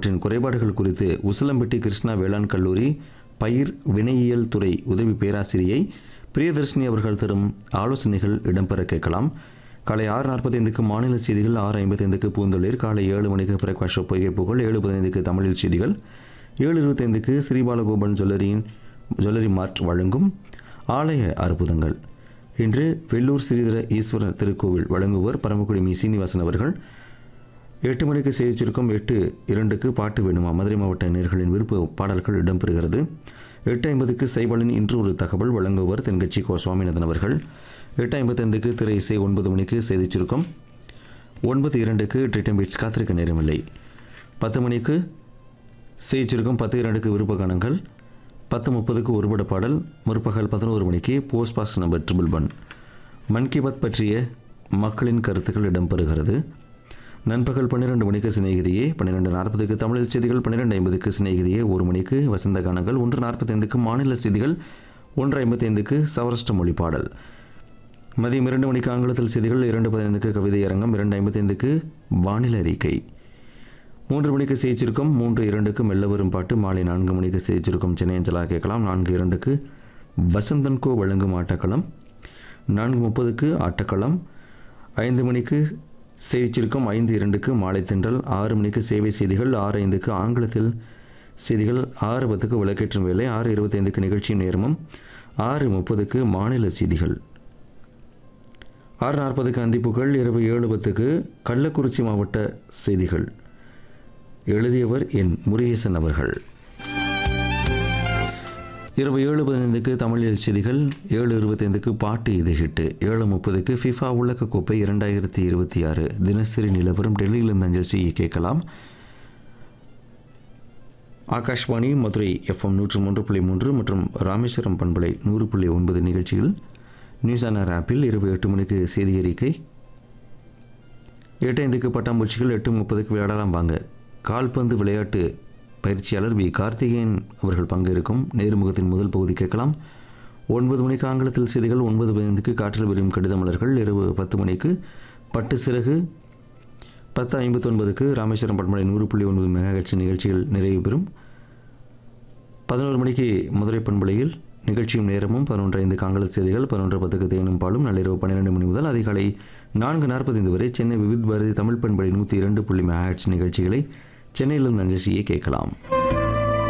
அவற்றின் குறைபாடுகள் குறித்து உசிலம்பட்டி கிருஷ்ணா வேளாண் கல்லூரி பயிர் வினையியல் துறை உதவி பேராசிரியை பிரியதர்ஷினி அவர்கள் தரும் ஆலோசனைகள் இடம்பெற கேட்கலாம் காலை ஆறு நாற்பத்தைந்துக்கு மாநில செய்திகள் ஆறு ஐம்பத்தைந்துக்கு பூந்தொழில் காலை ஏழு மணிக்கு பிரகாஷ் பொய்கை புகழ் ஏழு பதினைந்துக்கு தமிழில் செய்திகள் ஏழு இருபத்தைந்துக்கு ஸ்ரீபாலகோபன் ஜுவல்லரியின் ஜுவல்லரி மார்ட் வழங்கும் ஆலய அற்புதங்கள் இன்று வெள்ளூர் ஸ்ரீதர ஈஸ்வரர் திருக்கோவில் வழங்குவோர் பரமக்குடி மீ சீனிவாசன் அவர்கள் எட்டு மணிக்கு செய்தி சுருக்கம் எட்டு இரண்டுக்கு பாட்டு வேணுமா மதுரை மாவட்ட நேர்களின் விருப்ப பாடல்கள் இடம்பெறுகிறது எட்டு ஐம்பதுக்கு சைபாலின் இன்று ஒரு தகவல் வழங்குவர் தென்கட்சி கோ சுவாமிநாதன் அவர்கள் எட்டு ஐம்பத்தைந்துக்கு திரை இசை ஒன்பது மணிக்கு செய்தி சுருக்கம் ஒன்பது இரண்டுக்கு ட்ரிட்டம் பீட்ஸ் காத்திருக்க நேரமில்லை பத்து மணிக்கு செய்தி சுருக்கம் பத்து இரண்டுக்கு விருப்ப காணங்கள் பத்து முப்பதுக்கு ஒருபட பாடல் முற்பகல் பதினோரு மணிக்கு post box number triple one Mann Ki Baat பற்றிய மக்களின் கருத்துக்கள் இடம்பெறுகிறது நண்பகல் பன்னிரெண்டு மணிக்கு சிநேகிதியே பன்னிரெண்டு நாற்பதுக்கு தமிழில் செய்திகள் பன்னிரெண்டு ஐம்பதுக்கு சிநேகிதியே ஒரு மணிக்கு வசந்த கானங்கள் ஒன்று நாற்பத்தைந்துக்கு மாநில செய்திகள் ஒன்று ஐம்பத்தைந்துக்கு சவரஷ்ட மொழி பாடல் மதியம் இரண்டு மணிக்கு ஆங்கிலத்தில் செய்திகள் இரண்டு பதினைந்துக்கு கவிதை அரங்கம் இரண்டு ஐம்பத்தைந்துக்கு வானிலை அறிக்கை மூன்று மணிக்கு செய்திருக்கும் மூன்று இரண்டுக்கு மெல்ல வரும் பாட்டு மாலை நான்கு மணிக்கு செய்திருக்கும் சென்னை அஞ்சலா கேட்கலாம் நான்கு இரண்டுக்கு வசந்தன் கோ வழங்கும் ஆட்டக்களம் நான்கு முப்பதுக்கு ஆட்டக்களம் ஐந்து மணிக்கு செய்திருக்கும் ஐந்து இரண்டுக்கு மாலை தென்றல் ஆறு மணிக்கு சேவை செய்திகள் ஆறு ஐந்துக்கு ஆங்கிலத்தில் செய்திகள் ஆறு பத்துக்கு விளக்கேற்றும் வேலை ஆறு இருபத்தைந்துக்கு நிகழ்ச்சி நேரமும் ஆறு முப்பதுக்கு மாநில செய்திகள் ஆறு நாற்பதுக்கு அந்திப்புகள் இரவு ஏழு பத்துக்கு கள்ளக்குறிச்சி மாவட்ட செய்திகள் எழுதியவர் என் முருகேசன் அவர்கள் இரவு ஏழு பதினைந்துக்கு தமிழில் செய்திகள் ஏழு இருபத்தைந்துக்கு பாட்டு இது ஹிட்டு ஏழு முப்பதுக்கு ஃபிஃபா உலக கோப்பை இரண்டாயிரத்தி இருபத்தி ஆறு தினசரி நிலவரம் டெல்லியிலிருந்து அஞ்சல் செய்ய கேட்கலாம் ஆகாஷ்வாணி மதுரை எஃப்எம் நூற்று மூன்று புள்ளி மூன்று மற்றும் ராமேஸ்வரம் பண்பலை நூறு புள்ளி ஒன்பது நிகழ்ச்சிகள் நியூஸ் ஆனர் ஆப்பில் இரவு எட்டு மணிக்கு செய்தி அறிக்கை எட்டு ஐந்துக்கு பட்டாம்பூச்சிகள் எட்டு முப்பதுக்கு விளையாடலாம் வாங்க கால்பந்து விளையாட்டு பயிற்சியாளர் வி கார்த்திகேயன் அவர்கள் பங்கேற்கும் நேர்முகத்தின் முதல் பகுதி கேட்கலாம் ஒன்பது மணிக்கு ஆங்கிலத்தில் செய்திகள் ஒன்பது பதினைந்துக்கு காற்றில் விரியும் கடிதமலர்கள் இரவு பத்து மணிக்கு பட்டு சிறகு பத்து ஐம்பத்தொன்பதுக்கு ராமேஸ்வரம் பண்பலை நூறு புள்ளி ஒன்பது மெகாஹெட்ஸ் நிகழ்ச்சிகள் நிறைவு பெறும் பதினோரு மணிக்கு மதுரை பண்பலையில் நிகழ்ச்சியும் நேரமும் பதினொன்று ஐந்து காங்கிரஸ் செய்திகள் பதினொன்று பத்துக்கு தேனும் பாலும் நள்ளிரவு பன்னிரெண்டு மணி முதல் அதிகாலை நான்கு நாற்பத்தைந்து வரை சென்னை விவித் பாரதி தமிழ் பண்பலை நூற்றி இரண்டு புள்ளி மெகாஹெட்ஸ் நிகழ்ச்சிகளை சென்னையிலிருந்து அஞ்சசியை கேட்கலாம்